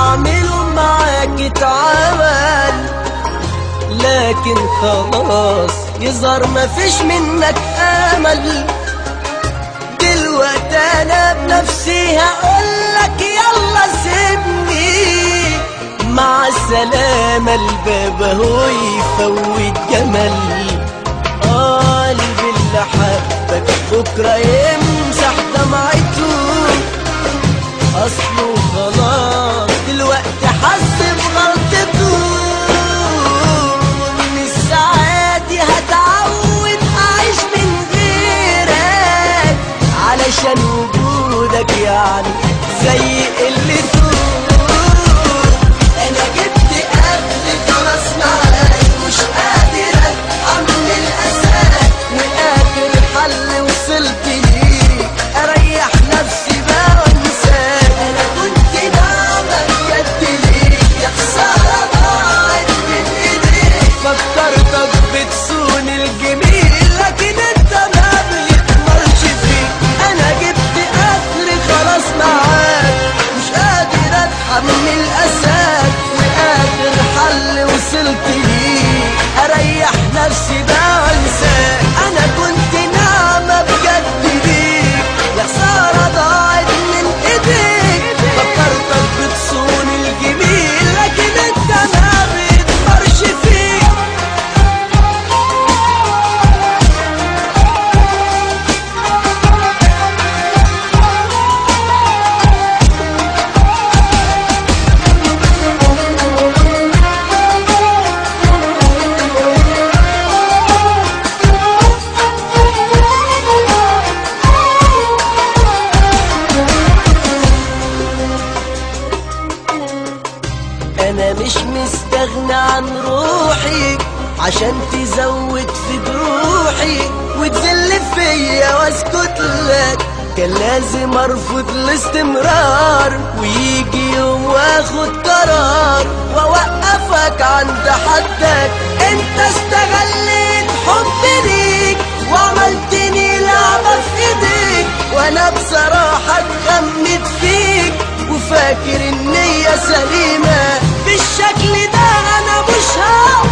اعمله معاك اتعمل لكن خلاص يظهر مفيش منك امل دلوقتي انا بنفسي هقولك يلا سيبني مع السلامة الباب هو يفوت جمل قلبي اللي حبك بكرة يمسح دمعته اصله خلاص دلوقتي حس بغلطته من الساعات دي هتعود اعيش من غيرك علشان وجودك يعني زي قلته انا جبت قبل خلاص معاك مش قادر اتحمل اساك واخر حل وصلت ليه اريح نفسي بقى وانساك انا كنت ناعمة بجد ليك يا خسارة ضاعت من ايديك فكرتك بتصون الجميل لكن انت ما بيكملش فيك انا جبت اخري خلاص معاك مش قادر اتحمل اساك واخر حل وصلت ليه اريح نفسي بقى وانساك انا كنت ناعمة بجد ليك يا خسارة ضاعت من ايديك فكرتك بتصون الجميل لكن انت ما بيتمرش فيك انا مش مستغنى عن روحي عشان تزود في جروحي وتذل فيا واسكت لك كان لازم ارفض الاستمرار ويجي يوم واخد قرار واوقفك عند حدك انت استغليت حبي ليك وعملتني لعبة في ايديك وانا بصراحة اتغمت فيك وفاكر النية سليمة بالشكل ده انا مش هقدر